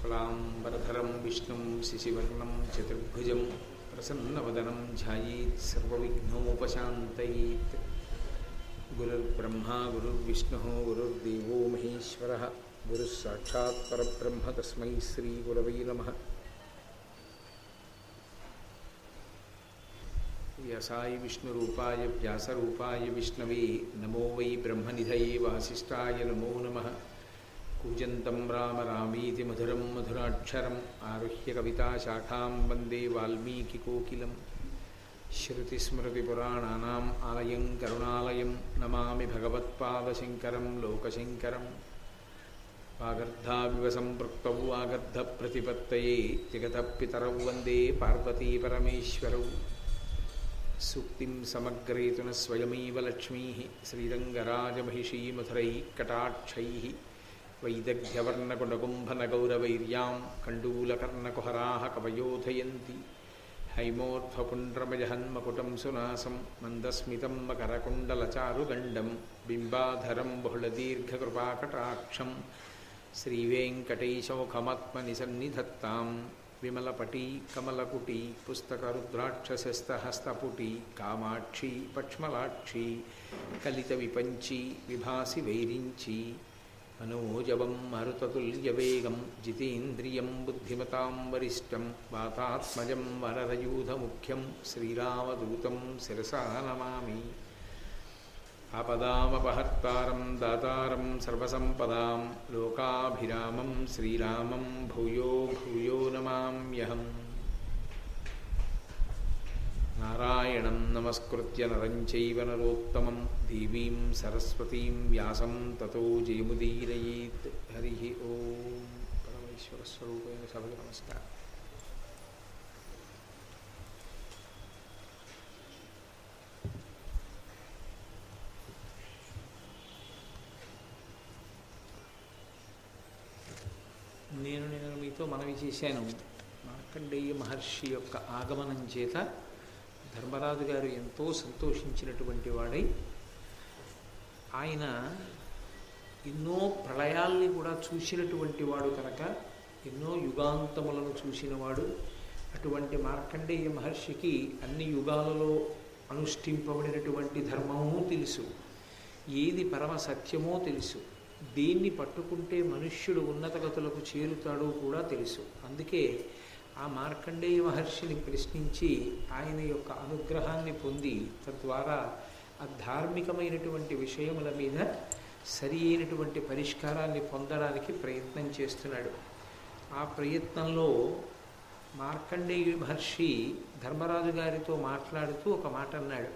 शुक्लाम्बरधरं विष्णुं शिशिवर्णं चतुर्भुजं प्रसन्नवदनं ध्यायेत् सर्वविघ्नोपशान्तयेत् गुरुर्ब्रह्मा गुरुर्विष्णुः गुरुर्देवो महेश्वरः गुरुः साक्षात् परब्रह्म तस्मै श्रीगुरवै नमः व्यासाय विष्णुरूपाय व्यासरूपाय विष्णवे नमो वै ब्रह्मनिधये वासिष्ठाय नमो नमः कूजन्तं राम रामीति मधुरं मधुराक्षरम् आरुह्य कविताशाखां वन्दे वाल्मीकिकोकिलं श्रुतिस्मृतिपुराणानाम् आलयं करुणालयं नमामि भगवत्पादशङ्करं लोकशङ्करं वागर्धाविव सम्पृक्तौ वागर्धप्रतिपत्तये जगतपितरौ वन्दे पार्वतीपरमेश्वरौ सूक्तिं समग्रेतु न स्वयमेव लक्ष्मीः श्रीरङ्गराजमहिषीमधुरैः कटाक्षैः वैदग्ध्यवर्णकुण्डकुम्भनगौरवैर्यां कण्डूलकर्णकुहराः कवयोधयन्ति हैमोर्ध्वपुण्ड्रमजहन्मकुटं सुनासं मन्दस्मितं मकरकुण्डलचारुगण्डं बिम्बाधरं बहुलदीर्घकृपाकटाक्षं श्रीवेङ्कटेशमुखमात्मनि सन्निधत्तां विमलपटी कमलकुटी पुस्तकरुद्राक्षसस्तहस्तपुटी कामाक्षी पक्ष्मलाक्षी कलितविपञ्ची विभासि वैरिञ्ची मनोजवं मरुततुल्यवेगं जितेन्द्रियं बुद्धिमतां वरिष्ठं वातात्मजं वररयूधमुख्यं श्रीरामदूतं शिरसा नमामि आपदामपहर्तारं दातारं सर्वसम्पदां लोकाभिरामं श्रीरामं भूयो भूयो नमाम्यहम् नारायणं नमस्कृत्य नरं चैव नरोत्तमं देवीं सरस्वतीं व्यासं ततो जयमुदीरयेत् हरिः ॐ परमेश्वरस्वरूपेण सभय नमस्कारः నేను నేను మీతో మనవి చేశాను మార్కండేయ మహర్షి యొక్క ఆగమనం చేత ధర్మరాజు గారు ఎంతో సంతోషించినటువంటి వాడై ఆయన ఎన్నో ప్రళయాల్ని కూడా చూసినటువంటి వాడు కనుక ఎన్నో యుగాంతములను చూసినవాడు అటువంటి మార్కండేయ మహర్షికి అన్ని యుగాలలో అనుష్ఠింపబడినటువంటి ధర్మము తెలుసు ఏది పరమ సత్యమో తెలుసు దేన్ని పట్టుకుంటే మనుష్యుడు ఉన్నతగతులకు చేరుతాడో కూడా తెలుసు అందుకే ఆ మార్కండేయ మహర్షిని ప్రశ్నించి ఆయన యొక్క అనుగ్రహాన్ని పొంది తద్వారా ఆ ధార్మికమైనటువంటి విషయముల మీద సరి అయినటువంటి పరిష్కారాన్ని పొందడానికి ప్రయత్నం చేస్తున్నాడు ఆ ప్రయత్నంలో మార్కండేయ మహర్షి ధర్మరాజు గారితో మాట్లాడుతూ ఒక మాట అన్నాడు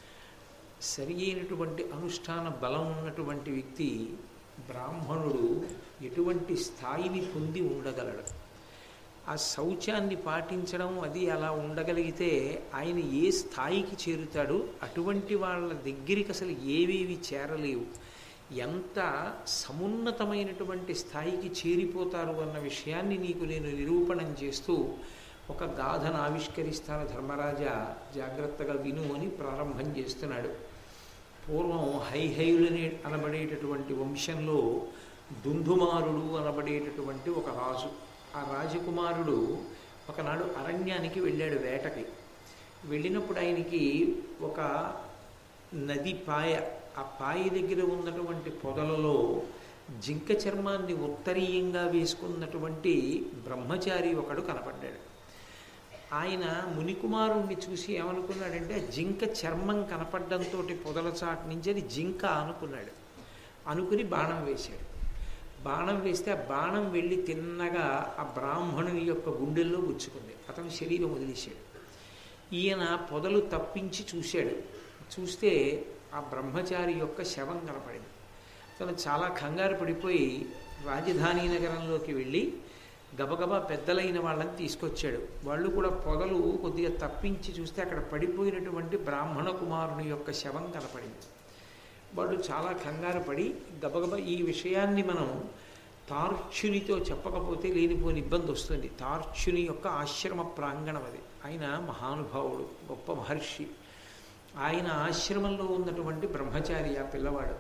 సరి అయినటువంటి అనుష్ఠాన బలం ఉన్నటువంటి వ్యక్తి బ్రాహ్మణుడు ఎటువంటి స్థాయిని పొంది ఉండగలడు ఆ శౌచాన్ని పాటించడం అది అలా ఉండగలిగితే ఆయన ఏ స్థాయికి చేరుతాడు అటువంటి వాళ్ళ దగ్గరికి అసలు ఏవేవి చేరలేవు ఎంత సమున్నతమైనటువంటి స్థాయికి చేరిపోతారు అన్న విషయాన్ని నీకు నేను నిరూపణం చేస్తూ ఒక గాథను ఆవిష్కరిస్తాను ధర్మరాజా జాగ్రత్తగా విను అని ప్రారంభం చేస్తున్నాడు పూర్వం హైహైలుని అనబడేటటువంటి వంశంలో దుందుమారుడు అనబడేటటువంటి ఒక రాజు ఆ రాజకుమారుడు ఒకనాడు అరణ్యానికి వెళ్ళాడు వేటకి వెళ్ళినప్పుడు ఆయనకి ఒక నది పాయ ఆ పాయ దగ్గర ఉన్నటువంటి పొదలలో జింక చర్మాన్ని ఉత్తరీయంగా వేసుకున్నటువంటి బ్రహ్మచారి ఒకడు కనపడ్డాడు ఆయన మునికుమారుణ్ణి చూసి ఏమనుకున్నాడంటే జింక చర్మం కనపడడంతో పొదల చాటు నుంచి అది జింక అనుకున్నాడు అనుకుని బాణం వేశాడు బాణం వేస్తే ఆ బాణం వెళ్ళి తిన్నగా ఆ బ్రాహ్మణుని యొక్క గుండెల్లో గుచ్చుకుంది అతను శరీరం వదిలేశాడు ఈయన పొదలు తప్పించి చూశాడు చూస్తే ఆ బ్రహ్మచారి యొక్క శవం కనపడింది అతను చాలా కంగారు పడిపోయి రాజధాని నగరంలోకి వెళ్ళి గబగబా పెద్దలైన వాళ్ళని తీసుకొచ్చాడు వాళ్ళు కూడా పొదలు కొద్దిగా తప్పించి చూస్తే అక్కడ పడిపోయినటువంటి బ్రాహ్మణ కుమారుని యొక్క శవం కనపడింది వాడు చాలా కంగారు పడి గబగబా ఈ విషయాన్ని మనం తార్క్షునితో చెప్పకపోతే లేనిపోని ఇబ్బంది వస్తుంది తార్క్షుని యొక్క ఆశ్రమ ప్రాంగణం అది ఆయన మహానుభావుడు గొప్ప మహర్షి ఆయన ఆశ్రమంలో ఉన్నటువంటి బ్రహ్మచారి ఆ పిల్లవాడు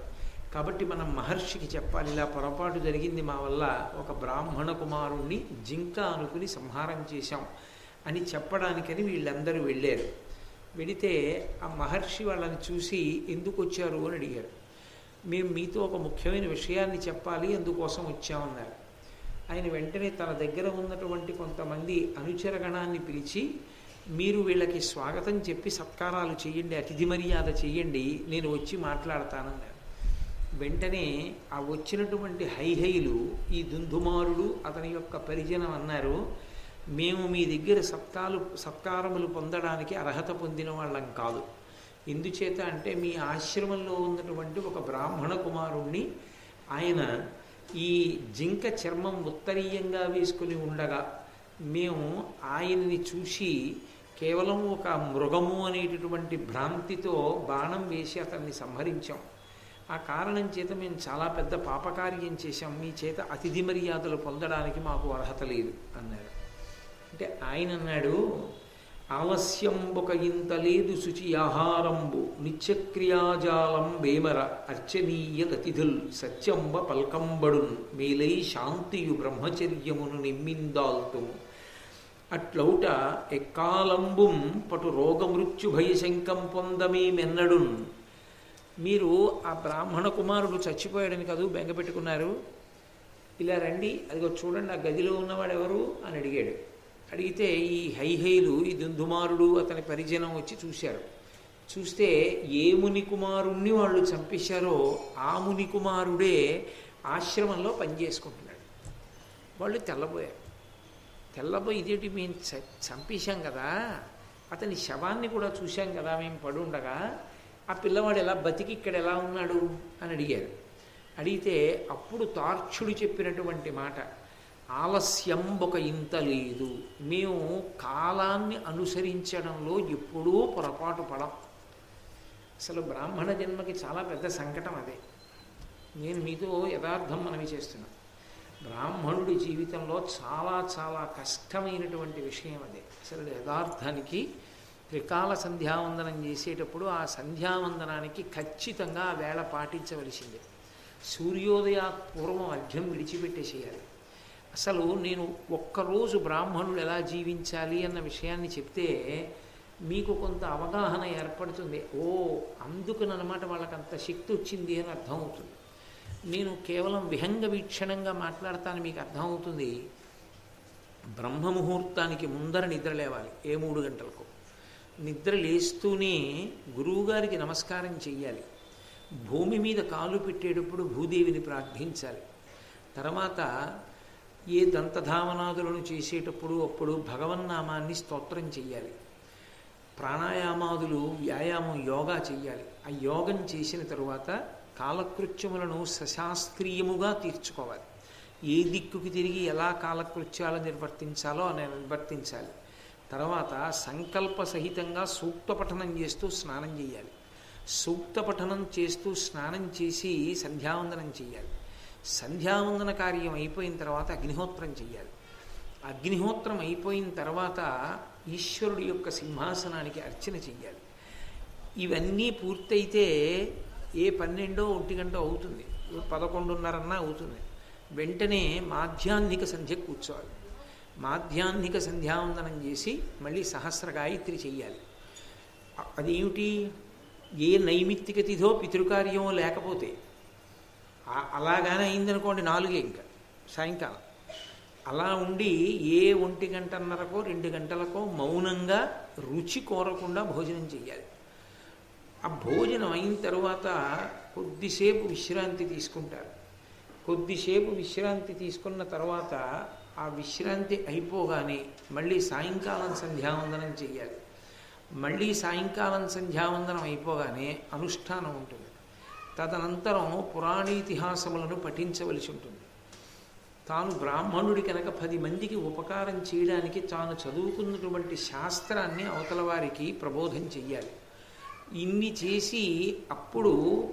కాబట్టి మనం మహర్షికి చెప్పాలి ఇలా పొరపాటు జరిగింది మా వల్ల ఒక బ్రాహ్మణ కుమారుణ్ణి జింక అనుకుని సంహారం చేశాం అని చెప్పడానికని వీళ్ళందరూ వెళ్ళారు వెళితే ఆ మహర్షి వాళ్ళని చూసి ఎందుకు వచ్చారు అని అడిగారు మేము మీతో ఒక ముఖ్యమైన విషయాన్ని చెప్పాలి అందుకోసం వచ్చామన్నారు ఆయన వెంటనే తన దగ్గర ఉన్నటువంటి కొంతమంది అనుచరగణాన్ని పిలిచి మీరు వీళ్ళకి స్వాగతం చెప్పి సత్కారాలు చేయండి అతిథి మర్యాద చేయండి నేను వచ్చి మాట్లాడతానన్నారు వెంటనే ఆ వచ్చినటువంటి హైహైలు ఈ దుందుమారుడు అతని యొక్క పరిజనం అన్నారు మేము మీ దగ్గర సత్కాలు సత్కారములు పొందడానికి అర్హత పొందిన వాళ్ళం కాదు ఎందుచేత అంటే మీ ఆశ్రమంలో ఉన్నటువంటి ఒక బ్రాహ్మణ కుమారుణ్ణి ఆయన ఈ జింక చర్మం ఉత్తరీయంగా వేసుకుని ఉండగా మేము ఆయన్ని చూసి కేవలం ఒక మృగము అనేటటువంటి భ్రాంతితో బాణం వేసి అతన్ని సంహరించాం ఆ కారణం చేత మేము చాలా పెద్ద పాపకార్యం చేశాం మీ చేత అతిథి మర్యాదలు పొందడానికి మాకు అర్హత లేదు అన్నారు అంటే ఆయన అన్నాడు ఆలస్యం ఒక ఇంత లేదు శుచి ఆహారంబు నిత్యక్రియాజాలం వేమర అర్చనీయ గతిథుల్ సత్యంబ పల్కంబడున్ మేలై శాంతియు బ్రహ్మచర్యమును నిమ్మిందాల్తుము అట్లౌట ఎక్కాలంబుం పటు రోగమృత్యు భయశంకం పొందమేమెన్నడున్ మీరు ఆ బ్రాహ్మణ కుమారుడు చచ్చిపోయాడని కాదు బెంగ పెట్టుకున్నారు ఇలా రండి అదిగో చూడండి ఆ గదిలో ఉన్నవాడు ఎవరు అని అడిగాడు అడిగితే ఈ హైహైలు ఈ దుందుమారుడు అతని పరిజనం వచ్చి చూశారు చూస్తే ఏ ముని కుమారుణ్ణి వాళ్ళు చంపేశారో ఆ ముని కుమారుడే ఆశ్రమంలో పనిచేసుకుంటున్నాడు వాళ్ళు తెల్లబోయారు తెల్లబోయి ఇదేంటి మేము చ చంపేశాం కదా అతని శవాన్ని కూడా చూశాం కదా మేము పడుండగా ఆ పిల్లవాడు ఎలా బతికి ఇక్కడ ఎలా ఉన్నాడు అని అడిగారు అడిగితే అప్పుడు తార్క్షుడు చెప్పినటువంటి మాట ఆలస్యం ఒక ఇంత లేదు మేము కాలాన్ని అనుసరించడంలో ఎప్పుడూ పొరపాటు పడం అసలు బ్రాహ్మణ జన్మకి చాలా పెద్ద సంకటం అదే నేను మీతో యథార్థం మనవి చేస్తున్నాను బ్రాహ్మణుడి జీవితంలో చాలా చాలా కష్టమైనటువంటి విషయం అదే అసలు యథార్థానికి త్రికాల సంధ్యావందనం చేసేటప్పుడు ఆ సంధ్యావందనానికి ఖచ్చితంగా ఆ వేళ పాటించవలసిందే సూర్యోదయా పూర్వం అర్ఘ్యం విడిచిపెట్టేసేయాలి అసలు నేను ఒక్కరోజు బ్రాహ్మణులు ఎలా జీవించాలి అన్న విషయాన్ని చెప్తే మీకు కొంత అవగాహన ఏర్పడుతుంది ఓ అందుకునమాట వాళ్ళకి అంత శక్తి వచ్చింది అని అర్థమవుతుంది నేను కేవలం విహంగ వీక్షణంగా మాట్లాడతాను మీకు అర్థమవుతుంది బ్రహ్మముహూర్తానికి ముందర నిద్ర లేవాలి ఏ మూడు గంటలకు నిద్ర లేస్తూనే గురువుగారికి నమస్కారం చెయ్యాలి భూమి మీద కాలు పెట్టేటప్పుడు భూదేవిని ప్రార్థించాలి తర్వాత ఏ దంతధావనాదులను చేసేటప్పుడు అప్పుడు భగవన్నామాన్ని స్తోత్రం చెయ్యాలి ప్రాణాయామాదులు వ్యాయామం యోగా చెయ్యాలి ఆ యోగం చేసిన తరువాత కాలకృత్యములను సశాస్త్రీయముగా తీర్చుకోవాలి ఏ దిక్కుకి తిరిగి ఎలా కాలకృత్యాలు నిర్వర్తించాలో అని నిర్వర్తించాలి తర్వాత సంకల్ప సహితంగా సూక్త పఠనం చేస్తూ స్నానం చేయాలి సూక్త పఠనం చేస్తూ స్నానం చేసి సంధ్యావందనం చేయాలి సంధ్యావందన కార్యం అయిపోయిన తర్వాత అగ్నిహోత్రం చేయాలి అగ్నిహోత్రం అయిపోయిన తర్వాత ఈశ్వరుడి యొక్క సింహాసనానికి అర్చన చెయ్యాలి ఇవన్నీ పూర్తయితే ఏ పన్నెండో ఒంటి గంట అవుతుంది పదకొండున్నరన్నా అవుతుంది వెంటనే మాధ్యాహ్నిక సంధ్య కూర్చోవాలి మాధ్యాహ్నిక సంధ్యావందనం చేసి మళ్ళీ సహస్ర గాయత్రి చెయ్యాలి అదేమిటి ఏ నైమిత్తిక తిథో పితృకార్యమో లేకపోతే అలాగానే అయిందనుకోండి నాలుగే ఇంకా సాయంకాలం అలా ఉండి ఏ ఒంటి గంటన్నరకో రెండు గంటలకో మౌనంగా రుచి కోరకుండా భోజనం చేయాలి ఆ భోజనం అయిన తర్వాత కొద్దిసేపు విశ్రాంతి తీసుకుంటారు కొద్దిసేపు విశ్రాంతి తీసుకున్న తర్వాత ఆ విశ్రాంతి అయిపోగానే మళ్ళీ సాయంకాలం సంధ్యావందనం చేయాలి మళ్ళీ సాయంకాలం సంధ్యావందనం అయిపోగానే అనుష్ఠానం ఉంటుంది తదనంతరం పురాణీతిహాసములను పఠించవలసి ఉంటుంది తాను బ్రాహ్మణుడి కనుక పది మందికి ఉపకారం చేయడానికి తాను చదువుకున్నటువంటి శాస్త్రాన్ని అవతల వారికి ప్రబోధం చెయ్యాలి ఇన్ని చేసి అప్పుడు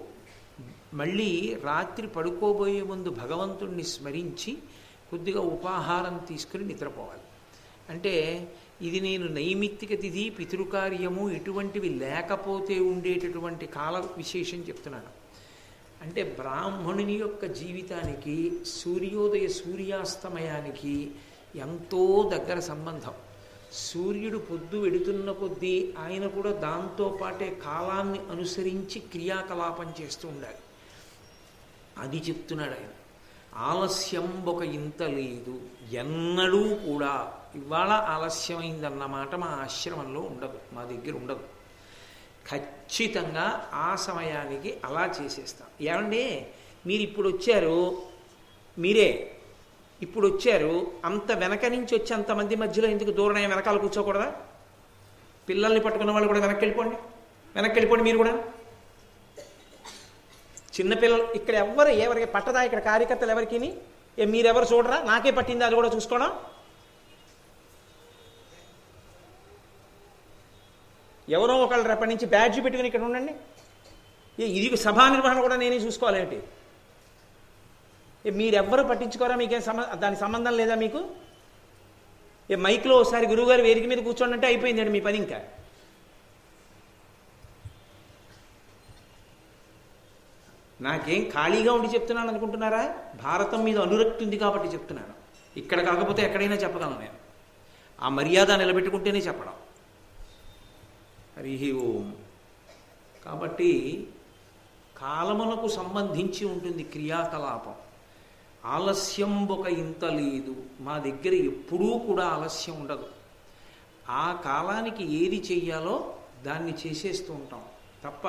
మళ్ళీ రాత్రి పడుకోబోయే ముందు భగవంతుణ్ణి స్మరించి కొద్దిగా ఉపాహారం తీసుకుని నిద్రపోవాలి అంటే ఇది నేను నైమిత్తిక తిథి పితృకార్యము ఇటువంటివి లేకపోతే ఉండేటటువంటి కాల విశేషం చెప్తున్నాను అంటే బ్రాహ్మణుని యొక్క జీవితానికి సూర్యోదయ సూర్యాస్తమయానికి ఎంతో దగ్గర సంబంధం సూర్యుడు పొద్దు వెడుతున్న కొద్దీ ఆయన కూడా దాంతో పాటే కాలాన్ని అనుసరించి క్రియాకలాపం చేస్తూ ఉండాలి అది చెప్తున్నాడు ఆయన ఆలస్యం ఒక ఇంత లేదు ఎన్నడూ కూడా ఇవాళ ఆలస్యమైందన్నమాట మా ఆశ్రమంలో ఉండదు మా దగ్గర ఉండదు ఖచ్చితంగా ఆ సమయానికి అలా చేసేస్తాం ఏమండి మీరు ఇప్పుడు వచ్చారు మీరే ఇప్పుడు వచ్చారు అంత వెనక నుంచి వచ్చి అంతమంది మధ్యలో ఎందుకు దూరం వెనకాల కూర్చోకూడదా పిల్లల్ని పట్టుకున్న వాళ్ళు కూడా వెనక్కి వెళ్ళిపోండి వెనక్కి వెళ్ళిపోండి మీరు కూడా చిన్నపిల్లలు ఇక్కడ ఎవరు ఎవరికి పట్టదా ఇక్కడ కార్యకర్తలు ఎవరికి ఏ మీరెవరు చూడరా నాకే పట్టింది అది కూడా చూసుకోవడం ఎవరో ఒకళ్ళు రేపటి నుంచి బ్యాడ్జ్ పెట్టుకుని ఇక్కడ ఉండండి ఏ ఇది సభా నిర్వహణ కూడా నేనే చూసుకోవాలేంటి ఏ మీరెవ్వరు పట్టించుకోరా మీకేం సంబ దాని సంబంధం లేదా మీకు ఏ మైక్లో ఒకసారి గురువుగారు వేదిక మీద కూర్చోండి అంటే అయిపోయిందండి మీ పని ఇంకా నాకేం ఖాళీగా ఉండి చెప్తున్నాను అనుకుంటున్నారా భారతం మీద అనురక్తి ఉంది కాబట్టి చెప్తున్నాను ఇక్కడ కాకపోతే ఎక్కడైనా చెప్పగలను నేను ఆ మర్యాద నిలబెట్టుకుంటేనే చెప్పడం హరి ఓం కాబట్టి కాలమునకు సంబంధించి ఉంటుంది క్రియాకలాపం ఆలస్యం ఒక ఇంత లేదు మా దగ్గర ఎప్పుడూ కూడా ఆలస్యం ఉండదు ఆ కాలానికి ఏది చెయ్యాలో దాన్ని చేసేస్తూ ఉంటాం తప్ప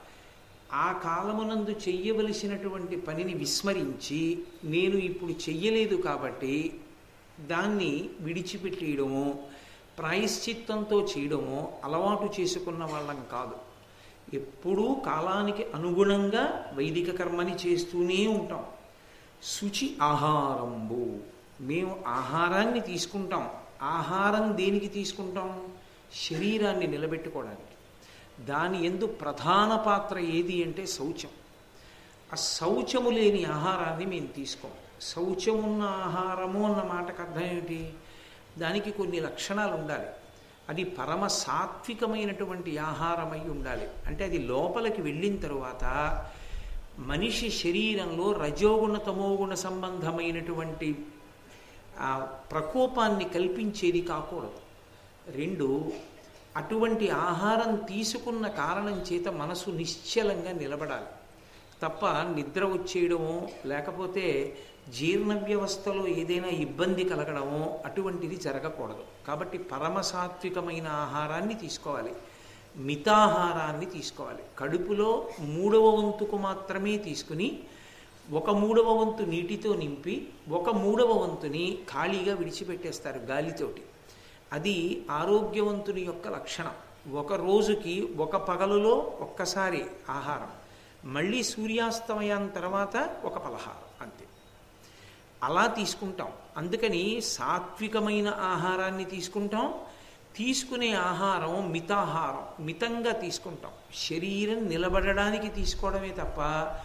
ఆ కాలమునందు చెయ్యవలసినటువంటి పనిని విస్మరించి నేను ఇప్పుడు చెయ్యలేదు కాబట్టి దాన్ని విడిచిపెట్టేయడమో ప్రాయశ్చిత్తంతో చేయడమో అలవాటు చేసుకున్న వాళ్ళం కాదు ఎప్పుడూ కాలానికి అనుగుణంగా వైదిక కర్మని చేస్తూనే ఉంటాం శుచి ఆహారంబు మేము ఆహారాన్ని తీసుకుంటాం ఆహారం దేనికి తీసుకుంటాం శరీరాన్ని నిలబెట్టుకోవడానికి దాని ఎందు ప్రధాన పాత్ర ఏది అంటే శౌచం ఆ శౌచము లేని ఆహారాన్ని మేము తీసుకోం శౌచమున్న ఆహారము అన్న మాటకు అర్థం ఏమిటి దానికి కొన్ని లక్షణాలు ఉండాలి అది పరమ సాత్వికమైనటువంటి ఆహారమై ఉండాలి అంటే అది లోపలికి వెళ్ళిన తరువాత మనిషి శరీరంలో రజోగుణ తమోగుణ సంబంధమైనటువంటి ఆ ప్రకోపాన్ని కల్పించేది కాకూడదు రెండు అటువంటి ఆహారం తీసుకున్న కారణం చేత మనసు నిశ్చలంగా నిలబడాలి తప్ప నిద్ర వచ్చేయడమో లేకపోతే జీర్ణ వ్యవస్థలో ఏదైనా ఇబ్బంది కలగడమో అటువంటిది జరగకూడదు కాబట్టి పరమసాత్వికమైన ఆహారాన్ని తీసుకోవాలి మితాహారాన్ని తీసుకోవాలి కడుపులో మూడవ వంతుకు మాత్రమే తీసుకుని ఒక మూడవ వంతు నీటితో నింపి ఒక మూడవ వంతుని ఖాళీగా విడిచిపెట్టేస్తారు గాలితోటి అది ఆరోగ్యవంతుని యొక్క లక్షణం ఒక రోజుకి ఒక పగలులో ఒక్కసారి ఆహారం మళ్ళీ సూర్యాస్తమయం తర్వాత ఒక పలహారం అంతే అలా తీసుకుంటాం అందుకని సాత్వికమైన ఆహారాన్ని తీసుకుంటాం తీసుకునే ఆహారం మితాహారం మితంగా తీసుకుంటాం శరీరం నిలబడడానికి తీసుకోవడమే తప్ప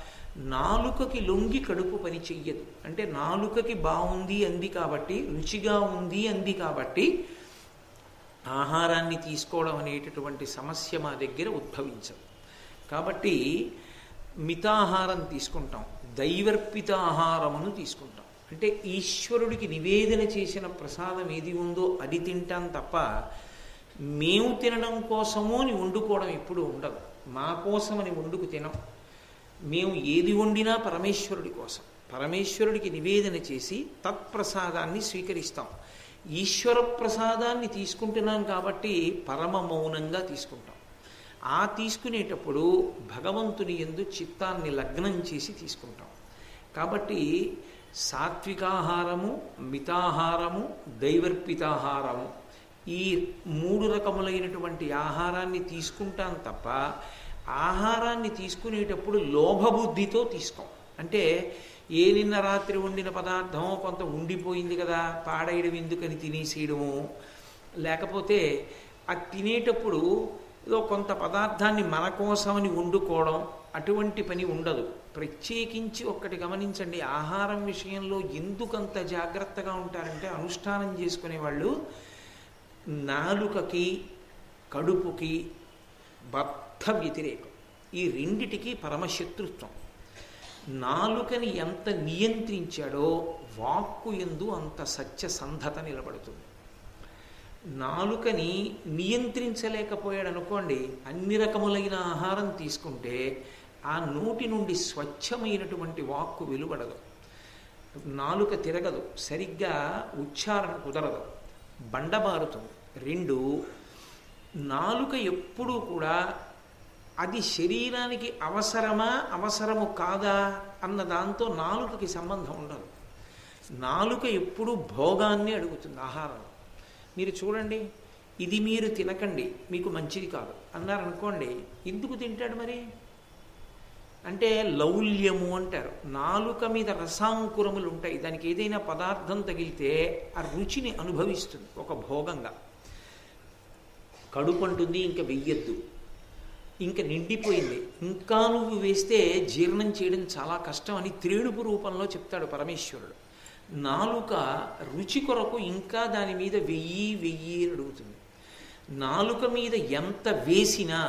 నాలుకకి లొంగి కడుపు పని చెయ్యదు అంటే నాలుకకి బాగుంది అంది కాబట్టి రుచిగా ఉంది అంది కాబట్టి ఆహారాన్ని తీసుకోవడం అనేటటువంటి సమస్య మా దగ్గర ఉద్భవించదు కాబట్టి మితాహారం తీసుకుంటాం దైవర్పిత ఆహారమును తీసుకుంటాం అంటే ఈశ్వరుడికి నివేదన చేసిన ప్రసాదం ఏది ఉందో అది తింటాం తప్ప మేము తినడం కోసము అని వండుకోవడం ఎప్పుడు ఉండదు మా కోసమని వండుకు తినం మేము ఏది వండినా పరమేశ్వరుడి కోసం పరమేశ్వరుడికి నివేదన చేసి తత్ప్రసాదాన్ని స్వీకరిస్తాం ఈశ్వర ప్రసాదాన్ని తీసుకుంటున్నాం కాబట్టి పరమ మౌనంగా తీసుకుంటాం ఆ తీసుకునేటప్పుడు భగవంతుని ఎందు చిత్తాన్ని లగ్నం చేసి తీసుకుంటాం కాబట్టి సాత్వికాహారము మితాహారము దైవర్పితాహారము ఈ మూడు రకములైనటువంటి ఆహారాన్ని తీసుకుంటాం తప్ప ఆహారాన్ని తీసుకునేటప్పుడు లోభబుద్ధితో తీసుకోం అంటే ఏ నిన్న రాత్రి వండిన పదార్థం కొంత ఉండిపోయింది కదా పాడేయడం ఎందుకని తినేసేయడము లేకపోతే అది తినేటప్పుడు ఏదో కొంత పదార్థాన్ని మన కోసమని వండుకోవడం అటువంటి పని ఉండదు ప్రత్యేకించి ఒక్కటి గమనించండి ఆహారం విషయంలో ఎందుకంత జాగ్రత్తగా ఉంటారంటే అనుష్ఠానం చేసుకునే వాళ్ళు నాలుకకి కడుపుకి బద్ధ వ్యతిరేకం ఈ రెండిటికి పరమశత్రుత్వం నాలుకని ఎంత నియంత్రించాడో వాక్కు ఎందు అంత సత్యసంధత నిలబడుతుంది నాలుకని నియంత్రించలేకపోయాడు అనుకోండి అన్ని రకములైన ఆహారం తీసుకుంటే ఆ నోటి నుండి స్వచ్ఛమైనటువంటి వాక్కు వెలువడదు నాలుక తిరగదు సరిగ్గా ఉచ్చారణ కుదరదు బండబారుతుంది రెండు నాలుక ఎప్పుడూ కూడా అది శరీరానికి అవసరమా అవసరము కాదా అన్న దాంతో నాలుకకి సంబంధం ఉండదు నాలుక ఎప్పుడు భోగాన్ని అడుగుతుంది ఆహారం మీరు చూడండి ఇది మీరు తినకండి మీకు మంచిది కాదు అన్నారనుకోండి ఎందుకు తింటాడు మరి అంటే లౌల్యము అంటారు నాలుక మీద రసాంకురములు ఉంటాయి దానికి ఏదైనా పదార్థం తగిలితే ఆ రుచిని అనుభవిస్తుంది ఒక భోగంగా కడుపు అంటుంది ఇంకా వెయ్యొద్దు ఇంకా నిండిపోయింది ఇంకా నువ్వు వేస్తే జీర్ణం చేయడం చాలా కష్టం అని త్రేణుపు రూపంలో చెప్తాడు పరమేశ్వరుడు నాలుక రుచి కొరకు ఇంకా దాని మీద వెయ్యి వెయ్యి అని అడుగుతుంది నాలుక మీద ఎంత వేసినా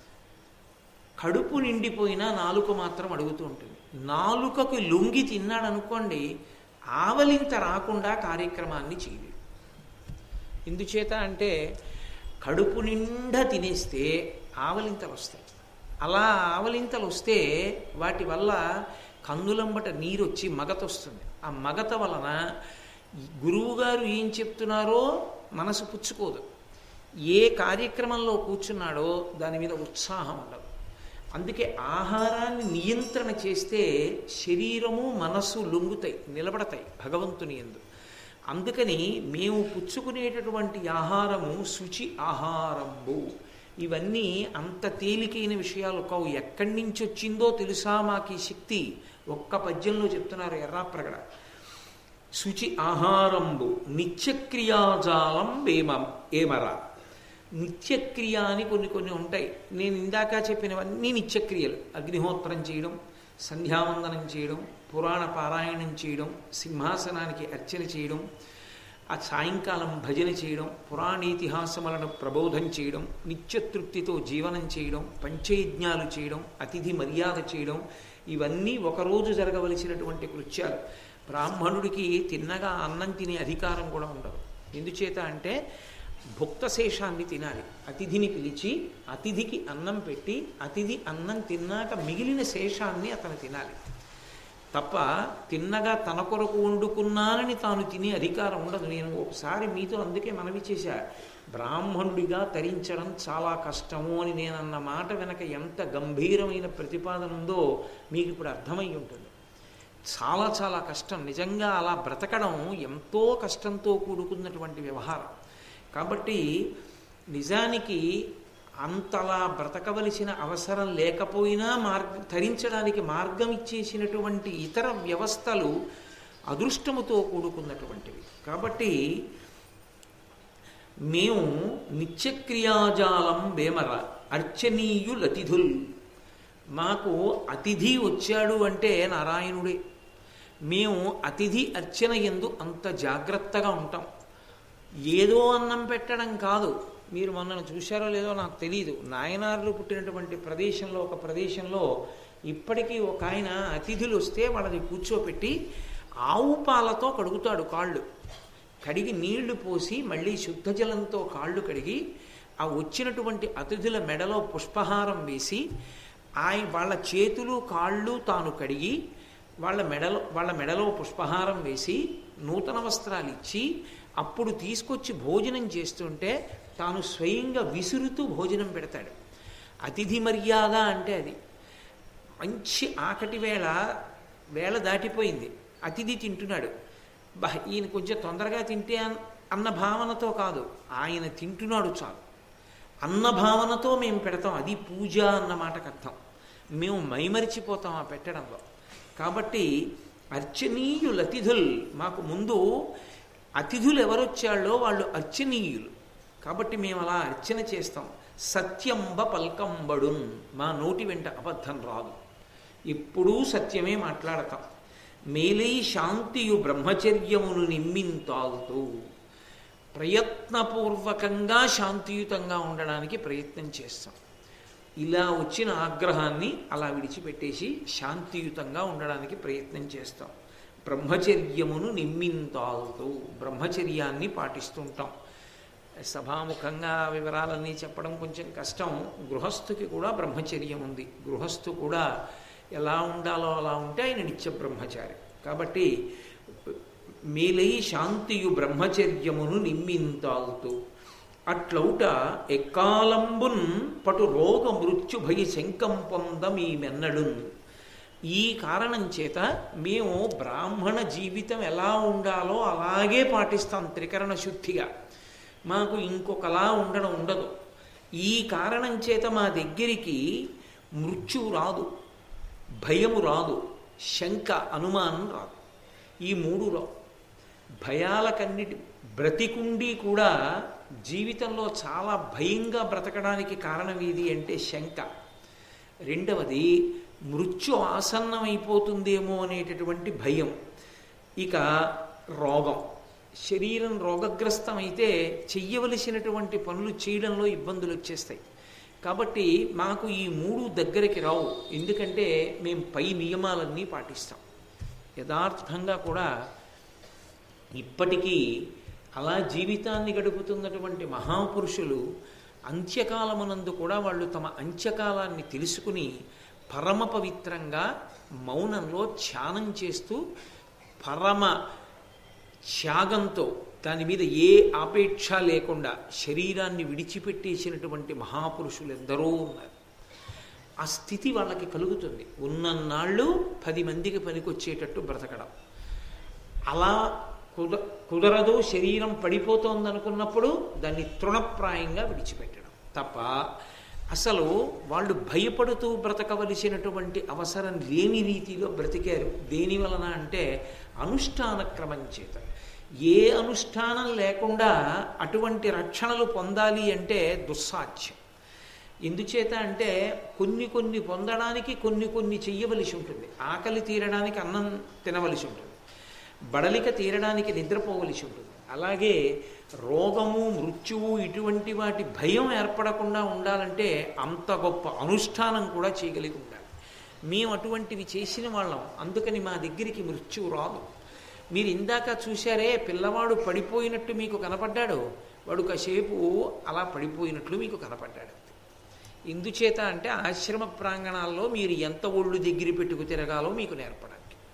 కడుపు నిండిపోయినా నాలుక మాత్రం అడుగుతూ ఉంటుంది నాలుకకు లొంగి తిన్నాడు అనుకోండి ఆవలింత రాకుండా కార్యక్రమాన్ని చేయలేడు ఎందుచేత అంటే కడుపు నిండా తినేస్తే ఆవలింతలు వస్తాయి అలా ఆవలింతలు వస్తే వాటి వల్ల కన్నులంబట నీరు వచ్చి మగత వస్తుంది ఆ మగత వలన గురువుగారు ఏం చెప్తున్నారో మనసు పుచ్చుకోదు ఏ కార్యక్రమంలో కూర్చున్నాడో దాని మీద ఉత్సాహం ఉండదు అందుకే ఆహారాన్ని నియంత్రణ చేస్తే శరీరము మనస్సు లొంగుతాయి నిలబడతాయి భగవంతుని ఎందు అందుకని మేము పుచ్చుకునేటటువంటి ఆహారము శుచి ఆహారంబు ఇవన్నీ అంత తేలికైన విషయాలు కావు ఎక్కడి నుంచి వచ్చిందో తెలుసా మాకు ఈ శక్తి ఒక్క పద్యంలో చెప్తున్నారు ఎర్రాప్రగడ శుచి ఆహారంబు నిత్యక్రియాజాలం వేమ ఏమరా నిత్యక్రియ అని కొన్ని కొన్ని ఉంటాయి నేను ఇందాక చెప్పినవన్నీ నిత్యక్రియలు అగ్నిహోత్రం చేయడం సంధ్యావందనం చేయడం పురాణ పారాయణం చేయడం సింహాసనానికి అర్చన చేయడం ఆ సాయంకాలం భజన చేయడం పురాణేతిహాసములను ప్రబోధం చేయడం నిత్యతృప్తితో జీవనం చేయడం పంచయజ్ఞాలు చేయడం అతిథి మర్యాద చేయడం ఇవన్నీ ఒకరోజు జరగవలసినటువంటి కృత్యాలు బ్రాహ్మణుడికి తిన్నగా అన్నం తినే అధికారం కూడా ఉండదు ఎందుచేత అంటే భుక్తశేషాన్ని తినాలి అతిథిని పిలిచి అతిథికి అన్నం పెట్టి అతిథి అన్నం తిన్నాక మిగిలిన శేషాన్ని అతను తినాలి తప్ప తిన్నగా తన కొరకు వండుకున్నానని తాను తినే అధికారం ఉండదు నేను ఒకసారి మీతో అందుకే మనవి చేశా బ్రాహ్మణుడిగా తరించడం చాలా కష్టము అని నేను అన్న మాట వెనక ఎంత గంభీరమైన ప్రతిపాదన ఉందో మీకు ఇప్పుడు అర్థమై ఉంటుంది చాలా చాలా కష్టం నిజంగా అలా బ్రతకడం ఎంతో కష్టంతో కూడుకున్నటువంటి వ్యవహారం కాబట్టి నిజానికి అంతలా బ్రతకవలసిన అవసరం లేకపోయినా మార్గ ధరించడానికి మార్గం ఇచ్చేసినటువంటి ఇతర వ్యవస్థలు అదృష్టముతో కూడుకున్నటువంటివి కాబట్టి మేము నిత్యక్రియాజాలం వేమర అర్చనీయులతిథుల్ మాకు అతిథి వచ్చాడు అంటే నారాయణుడే మేము అతిథి అర్చన ఎందు అంత జాగ్రత్తగా ఉంటాం ఏదో అన్నం పెట్టడం కాదు మీరు మొన్న చూశారో లేదో నాకు తెలియదు నాయనార్లు పుట్టినటువంటి ప్రదేశంలో ఒక ప్రదేశంలో ఇప్పటికీ ఒక ఆయన అతిథులు వస్తే వాళ్ళని కూర్చోపెట్టి ఆవు పాలతో కడుగుతాడు కాళ్ళు కడిగి నీళ్లు పోసి మళ్ళీ శుద్ధ జలంతో కాళ్ళు కడిగి ఆ వచ్చినటువంటి అతిథుల మెడలో పుష్పహారం వేసి ఆయన వాళ్ళ చేతులు కాళ్ళు తాను కడిగి వాళ్ళ మెడలో వాళ్ళ మెడలో పుష్పహారం వేసి నూతన వస్త్రాలు ఇచ్చి అప్పుడు తీసుకొచ్చి భోజనం చేస్తుంటే తాను స్వయంగా విసురుతూ భోజనం పెడతాడు అతిథి మర్యాద అంటే అది మంచి ఆకటి వేళ వేళ దాటిపోయింది అతిథి తింటున్నాడు బా ఈయన కొంచెం తొందరగా తింటే అన్న భావనతో కాదు ఆయన తింటున్నాడు చాలు అన్న భావనతో మేము పెడతాం అది పూజ అన్న మాటకు అర్థం మేము మైమరిచిపోతాం ఆ పెట్టడంలో కాబట్టి అర్చనీయులు అతిథులు మాకు ముందు అతిథులు ఎవరొచ్చాళ్ళో వాళ్ళు అర్చనీయులు కాబట్టి మేము అలా అర్చన చేస్తాం సత్యంబ పల్కంబడు మా నోటి వెంట అబద్ధం రాదు ఎప్పుడూ సత్యమే మాట్లాడతాం మేలై శాంతియు బ్రహ్మచర్యమును నిమ్మింతాగుతూ ప్రయత్నపూర్వకంగా శాంతియుతంగా ఉండడానికి ప్రయత్నం చేస్తాం ఇలా వచ్చిన ఆగ్రహాన్ని అలా విడిచిపెట్టేసి శాంతియుతంగా ఉండడానికి ప్రయత్నం చేస్తాం బ్రహ్మచర్యమును నిమ్మింతాలుతూ బ్రహ్మచర్యాన్ని పాటిస్తుంటాం సభాముఖంగా వివరాలన్నీ చెప్పడం కొంచెం కష్టం గృహస్థుకి కూడా బ్రహ్మచర్యం ఉంది గృహస్థు కూడా ఎలా ఉండాలో అలా ఉంటే ఆయన నిత్య బ్రహ్మచారి కాబట్టి మేలై శాంతియు బ్రహ్మచర్యమును నిమ్మింతాలుతూ అట్లౌట ఎక్కాలంబున్ పటు రోగ మృత్యు భయ శంకం పొందమీమెన్నడున్ ఈ కారణం చేత మేము బ్రాహ్మణ జీవితం ఎలా ఉండాలో అలాగే పాటిస్తాం త్రికరణ శుద్ధిగా మాకు ఇంకొకలా ఉండడం ఉండదు ఈ కారణం చేత మా దగ్గరికి మృత్యువు రాదు భయము రాదు శంక అనుమానం రాదు ఈ మూడు రావు భయాలకన్నిటి బ్రతికుండి కూడా జీవితంలో చాలా భయంగా బ్రతకడానికి కారణం ఏది అంటే శంక రెండవది మృత్యు ఆసన్నమైపోతుందేమో అనేటటువంటి భయం ఇక రోగం శరీరం రోగగ్రస్తమైతే చెయ్యవలసినటువంటి పనులు చేయడంలో ఇబ్బందులు వచ్చేస్తాయి కాబట్టి మాకు ఈ మూడు దగ్గరికి రావు ఎందుకంటే మేము పై నియమాలన్నీ పాటిస్తాం యథార్థంగా కూడా ఇప్పటికీ అలా జీవితాన్ని గడుపుతున్నటువంటి మహాపురుషులు అంత్యకాలమునందు కూడా వాళ్ళు తమ అంత్యకాలాన్ని తెలుసుకుని పరమ పవిత్రంగా మౌనంలో ధ్యానం చేస్తూ పరమ త్యాగంతో దాని మీద ఏ ఆపేక్ష లేకుండా శరీరాన్ని విడిచిపెట్టేసినటువంటి మహాపురుషులు ఎందరో ఉన్నారు ఆ స్థితి వాళ్ళకి కలుగుతుంది ఉన్నన్నాళ్ళు పది మందికి పనికొచ్చేటట్టు బ్రతకడం అలా కుద కుదరదు శరీరం పడిపోతోందనుకున్నప్పుడు దాన్ని తృణప్రాయంగా విడిచిపెట్టడం తప్ప అసలు వాళ్ళు భయపడుతూ బ్రతకవలసినటువంటి అవసరం లేని రీతిలో బ్రతికారు దేని వలన అంటే అనుష్ఠాన క్రమం చేత ఏ అనుష్ఠానం లేకుండా అటువంటి రక్షణలు పొందాలి అంటే దుస్సాధ్యం ఎందుచేత అంటే కొన్ని కొన్ని పొందడానికి కొన్ని కొన్ని చెయ్యవలసి ఉంటుంది ఆకలి తీరడానికి అన్నం తినవలసి ఉంటుంది బడలిక తీరడానికి నిద్రపోవలసి ఉంటుంది అలాగే రోగము మృత్యువు ఇటువంటి వాటి భయం ఏర్పడకుండా ఉండాలంటే అంత గొప్ప అనుష్ఠానం కూడా చేయగలిగి ఉండాలి మేము అటువంటివి చేసిన వాళ్ళం అందుకని మా దగ్గరికి మృత్యువు రాదు మీరు ఇందాక చూశారే పిల్లవాడు పడిపోయినట్టు మీకు కనపడ్డాడు వాడు కాసేపు అలా పడిపోయినట్లు మీకు కనపడ్డాడు ఎందుచేత అంటే ఆశ్రమ ప్రాంగణాల్లో మీరు ఎంత ఒళ్ళు దగ్గర పెట్టుకు తిరగాలో మీకు నేర్పడానికి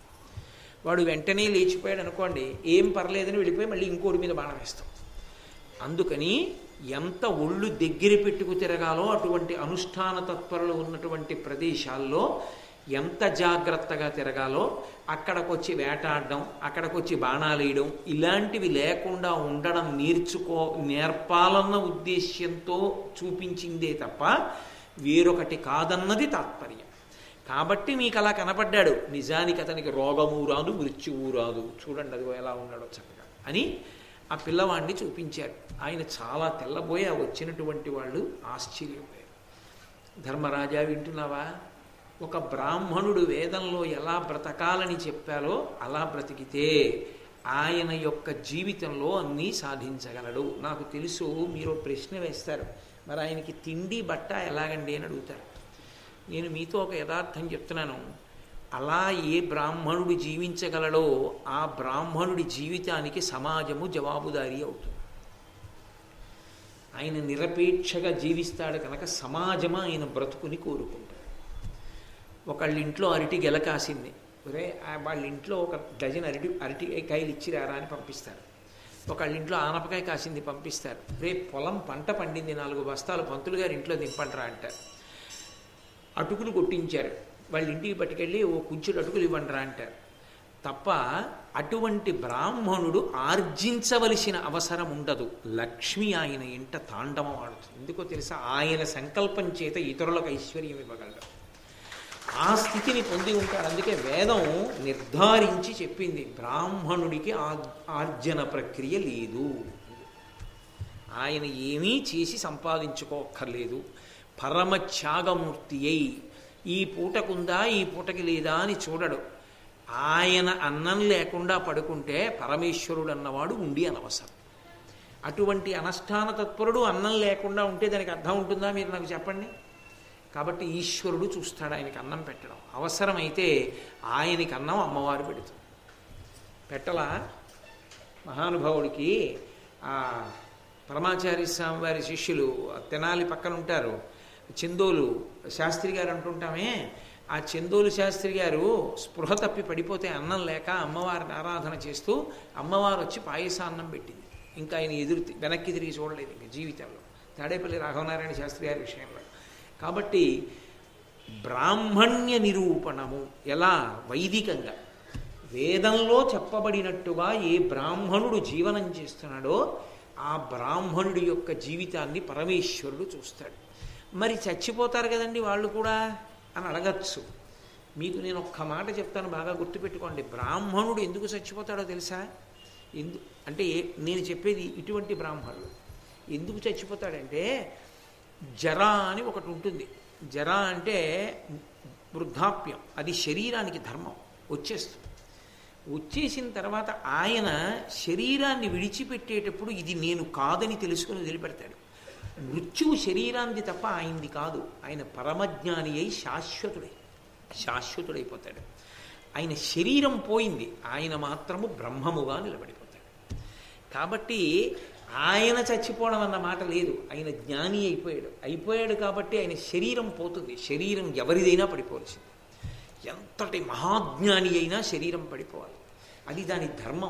వాడు వెంటనే లేచిపోయాడు అనుకోండి ఏం పర్లేదని వెళ్ళిపోయి మళ్ళీ ఇంకోటి మీద బాణం వేస్తాం అందుకని ఎంత ఒళ్ళు దగ్గర పెట్టుకు తిరగాలో అటువంటి అనుష్ఠాన తత్పరలు ఉన్నటువంటి ప్రదేశాల్లో ఎంత జాగ్రత్తగా తిరగాలో అక్కడికొచ్చి వేటాడడం అక్కడికొచ్చి బాణాలు వేయడం ఇలాంటివి లేకుండా ఉండడం నేర్చుకో నేర్పాలన్న ఉద్దేశ్యంతో చూపించిందే తప్ప వేరొకటి కాదన్నది తాత్పర్యం కాబట్టి మీకు అలా కనపడ్డాడు నిజానికి అతనికి రోగము రాదు మృత్యువు రాదు చూడండి అది ఎలా ఉన్నాడో చక్కగా అని ఆ పిల్లవాడిని చూపించారు ఆయన చాలా తెల్లబోయి ఆ వచ్చినటువంటి వాళ్ళు ఆశ్చర్యపోయారు ధర్మరాజా వింటున్నావా ఒక బ్రాహ్మణుడు వేదంలో ఎలా బ్రతకాలని చెప్పాలో అలా బ్రతికితే ఆయన యొక్క జీవితంలో అన్నీ సాధించగలడు నాకు తెలుసు మీరు ప్రశ్న వేస్తారు మరి ఆయనకి తిండి బట్ట ఎలాగండి అని అడుగుతారు నేను మీతో ఒక యథార్థం చెప్తున్నాను అలా ఏ బ్రాహ్మణుడు జీవించగలడో ఆ బ్రాహ్మణుడి జీవితానికి సమాజము జవాబుదారీ అవుతుంది ఆయన నిరపేక్షగా జీవిస్తాడు కనుక సమాజము ఆయన బ్రతుకుని కోరుకుంటాడు ఒకళ్ళ ఇంట్లో అరటి గెల కాసింది ఒరే వాళ్ళ ఇంట్లో ఒక డజన్ అరటి అరటి కాయలు ఇచ్చిరారా అని పంపిస్తారు ఒకళ్ళ ఇంట్లో ఆనపకాయ కాసింది పంపిస్తారు రే పొలం పంట పండింది నాలుగు బస్తాలు పంతులు గారి ఇంట్లో దింపండిరా అంటారు అటుకులు కొట్టించారు వాళ్ళ ఇంటికి పట్టుకెళ్ళి ఓ కుంచుడు అటుకులు ఇవ్వండిరా అంటారు తప్ప అటువంటి బ్రాహ్మణుడు ఆర్జించవలసిన అవసరం ఉండదు లక్ష్మి ఆయన ఇంట తాండవం ఆడుతుంది ఎందుకో తెలుసా ఆయన సంకల్పం చేత ఇతరులకు ఐశ్వర్యం ఇవ్వగలడు ఆ స్థితిని పొంది ఉంటాడు అందుకే వేదం నిర్ధారించి చెప్పింది బ్రాహ్మణుడికి ఆర్జన ప్రక్రియ లేదు ఆయన ఏమీ చేసి సంపాదించుకోక్కర్లేదు పరమ త్యాగమూర్తి అయి ఈ పూటకుందా ఈ పూటకి లేదా అని చూడడు ఆయన అన్నం లేకుండా పడుకుంటే పరమేశ్వరుడు అన్నవాడు ఉండి అనవసరం అటువంటి అనుష్ఠాన తత్పరుడు అన్నం లేకుండా ఉంటే దానికి అర్థం ఉంటుందా మీరు నాకు చెప్పండి కాబట్టి ఈశ్వరుడు చూస్తాడు ఆయనకి అన్నం పెట్టడం అవసరమైతే ఆయనకి అన్నం అమ్మవారు పెడుతుంది పెట్టలా మహానుభావుడికి ఆ పరమాచార్య స్వామి వారి శిష్యులు తెనాలి పక్కన ఉంటారు చందోలు శాస్త్రి గారు అంటుంటామే ఆ చందోలు శాస్త్రి గారు స్పృహ తప్పి పడిపోతే అన్నం లేక అమ్మవారిని ఆరాధన చేస్తూ అమ్మవారు వచ్చి పాయసాన్నం పెట్టింది ఇంకా ఆయన ఎదురు వెనక్కి తిరిగి చూడలేదు ఇంకా జీవితంలో తాడేపల్లి రాఘవనారాయణ శాస్త్రి గారి విషయంలో కాబట్టి బ్రాహ్మణ్య నిరూపణము ఎలా వైదికంగా వేదంలో చెప్పబడినట్టుగా ఏ బ్రాహ్మణుడు జీవనం చేస్తున్నాడో ఆ బ్రాహ్మణుడి యొక్క జీవితాన్ని పరమేశ్వరుడు చూస్తాడు మరి చచ్చిపోతారు కదండి వాళ్ళు కూడా అని అడగచ్చు మీకు నేను ఒక్క మాట చెప్తాను బాగా గుర్తుపెట్టుకోండి బ్రాహ్మణుడు ఎందుకు చచ్చిపోతాడో తెలుసా ఎందు అంటే ఏ- నేను చెప్పేది ఇటువంటి బ్రాహ్మణుడు ఎందుకు చచ్చిపోతాడంటే జర అని ఒకటి ఉంటుంది జర అంటే వృద్ధాప్యం అది శరీరానికి ధర్మం వచ్చేస్తుంది వచ్చేసిన తర్వాత ఆయన శరీరాన్ని విడిచిపెట్టేటప్పుడు ఇది నేను కాదని తెలుసుకుని వదిలిపెడతాడు మృత్యువు శరీరాన్ని తప్ప ఆయనది కాదు ఆయన పరమజ్ఞాని అయి శాశ్వతుడై శాశ్వతుడైపోతాడు ఆయన శరీరం పోయింది ఆయన మాత్రము బ్రహ్మముగా నిలబడిపోతాడు కాబట్టి ఆయన చచ్చిపోవడం అన్న మాట లేదు ఆయన జ్ఞాని అయిపోయాడు అయిపోయాడు కాబట్టి ఆయన శరీరం పోతుంది శరీరం ఎవరిదైనా పడిపోవలసింది ఎంతటి మహాజ్ఞాని అయినా శరీరం పడిపోవాలి అది దాని ధర్మం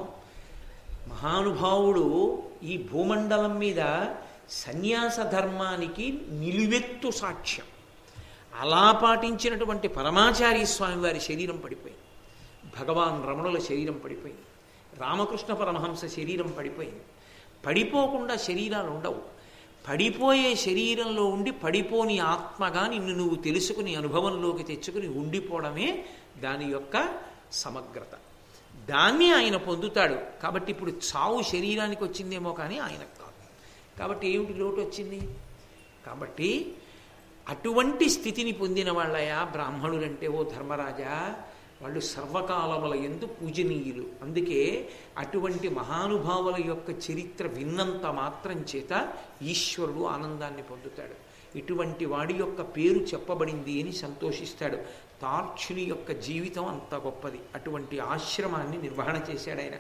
మహానుభావుడు ఈ భూమండలం మీద సన్యాస ధర్మానికి నిలువెత్తు సాక్ష్యం అలా పాటించినటువంటి పరమాచార్య స్వామి వారి శరీరం పడిపోయింది భగవాన్ రమణుల శరీరం పడిపోయింది రామకృష్ణ పరమహంస శరీరం పడిపోయింది పడిపోకుండా శరీరాలు ఉండవు పడిపోయే శరీరంలో ఉండి పడిపోని ఆత్మగా నిన్ను నువ్వు తెలుసుకుని అనుభవంలోకి తెచ్చుకుని ఉండిపోవడమే దాని యొక్క సమగ్రత దాన్ని ఆయన పొందుతాడు కాబట్టి ఇప్పుడు చావు శరీరానికి వచ్చిందేమో కానీ ఆయనకు కాదు కాబట్టి ఏమిటి లోటు వచ్చింది కాబట్టి అటువంటి స్థితిని పొందిన వాళ్ళయా బ్రాహ్మణులంటే ఓ ధర్మరాజా వాళ్ళు సర్వకాలముల ఎందు పూజనీయులు అందుకే అటువంటి మహానుభావుల యొక్క చరిత్ర విన్నంత మాత్రం చేత ఈశ్వరుడు ఆనందాన్ని పొందుతాడు ఇటువంటి వాడి యొక్క పేరు చెప్పబడింది అని సంతోషిస్తాడు తార్క్షుని యొక్క జీవితం అంత గొప్పది అటువంటి ఆశ్రమాన్ని నిర్వహణ చేశాడు ఆయన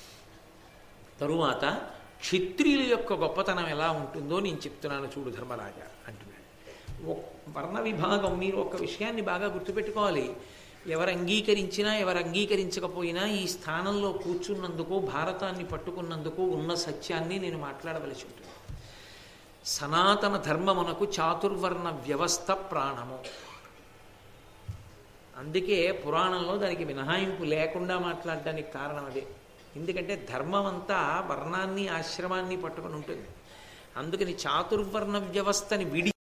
తరువాత క్షత్రియుల యొక్క గొప్పతనం ఎలా ఉంటుందో నేను చెప్తున్నాను చూడు ధర్మరాజా అంటున్నాడు ఒక్- వర్ణ విభాగం మీరు ఒక విషయాన్ని బాగా గుర్తుపెట్టుకోవాలి ఎవరు అంగీకరించినా ఎవరు అంగీకరించకపోయినా ఈ స్థానంలో కూర్చున్నందుకు భారతాన్ని పట్టుకున్నందుకు ఉన్న సత్యాన్ని నేను మాట్లాడవలసి ఉంటుంది సనాతన ధర్మమునకు చాతుర్వర్ణ వ్యవస్థ ప్రాణము అందుకే పురాణంలో దానికి మినహాయింపు లేకుండా మాట్లాడడానికి కారణం అదే ఎందుకంటే ధర్మం అంతా వర్ణాన్ని ఆశ్రమాన్ని పట్టుకొని ఉంటుంది అందుకని చాతుర్వర్ణ వ్యవస్థని విడి